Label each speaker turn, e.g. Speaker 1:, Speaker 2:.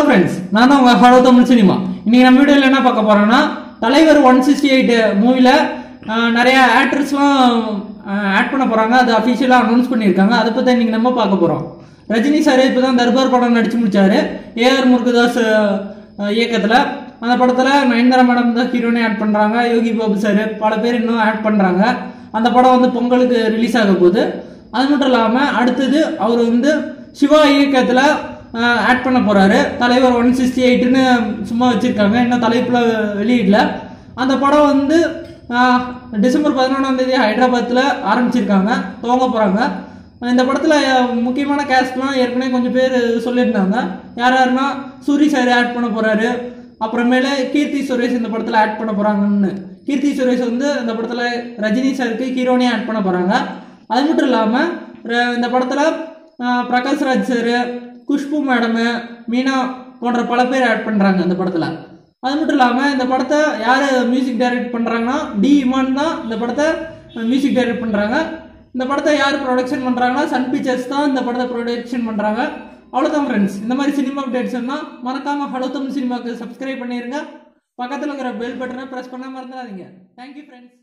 Speaker 1: friends நான் தான் உங்க ஹலோ தமிழ் சினிமா இன்னைக்கு நம்ம வீடியோவில் என்ன பார்க்க போறோம்னா தலைவர் ஒன் சிக்ஸ்டி எயிட் மூவில நிறைய ஆக்டர்ஸ்லாம் ஆட் பண்ண போறாங்க அது அஃபிஷியலாக அனௌன்ஸ் பண்ணியிருக்காங்க அதை பற்றி இன்னைக்கு நம்ம பார்க்க போறோம் ரஜினி சார் இப்போ தான் தர்பார் படம் நடிச்சு முடிச்சாரு ஏஆர் முருகதாஸ் இயக்கத்தில் அந்த படத்தில் நயன்தாரா மேடம் தான் ஹீரோனே ஆட் பண்ணுறாங்க யோகி பாபு சார் பல பேர் இன்னும் ஆட் பண்ணுறாங்க அந்த படம் வந்து பொங்கலுக்கு ரிலீஸ் ஆக போகுது அது மட்டும் இல்லாமல் அடுத்தது அவர் வந்து சிவா இயக்கத்தில் ஆட் பண்ண போறாரு தலைவர் ஒன் சிக்ஸ்டி எயிட்னு சும்மா வச்சிருக்காங்க இன்னும் தலைப்புல வெளியிடல அந்த படம் வந்து ஆஹ், டிசம்பர் பதினொன்றாம் தேதி ஹைதராபாத்தில் ஆரம்பிச்சிருக்காங்க துவங்க போகிறாங்க இந்த படத்தில் முக்கியமான கேஸ்ட்லாம் ஏற்கனவே கொஞ்சம் பேர் சொல்லியிருந்தாங்க யார் யாருன்னா சூரி சார் ஆட் பண்ண போகிறாரு அப்புறமேல கீர்த்தி சுரேஷ் இந்த படத்தில் ஆட் பண்ண போகிறாங்கன்னு கீர்த்தி சுரேஷ் வந்து இந்த படத்தில் ரஜினி சாருக்கு ஹீரோனியாக ஆட் பண்ண போகிறாங்க அது மட்டும் இல்லாமல் இந்த படத்தில் பிரகாஷ் ராஜ் சார் குஷ்பு மேடமு மீனா போன்ற பல பேர் ஆட் பண்ணுறாங்க இந்த படத்தில் அது மட்டும் இல்லாமல் இந்த படத்தை யார் மியூசிக் டைரக்ட் பண்ணுறாங்கன்னா டி இமான் தான் இந்த படத்தை மியூசிக் டைரக்ட் பண்ணுறாங்க இந்த படத்தை யார் ப்ரொடக்ஷன் பண்ணுறாங்கன்னா சன் பிக்சர்ஸ் தான் இந்த படத்தை ப்ரொடக்ஷன் பண்ணுறாங்க அவ்வளோதான் ஃப்ரெண்ட்ஸ் இந்த மாதிரி சினிமா அப்டேட்ஸ்னா மறக்காமல் ஹலோ தமிழ் சினிமாவுக்கு சப்ஸ்கிரைப் பண்ணிடுங்க பக்கத்தில் இருக்கிற பெல் பட்டனை ப்ரெஸ் பண்ண மறந்துடாதீங்க தேங்க்யூ ஃப்ரெண்ட்ஸ்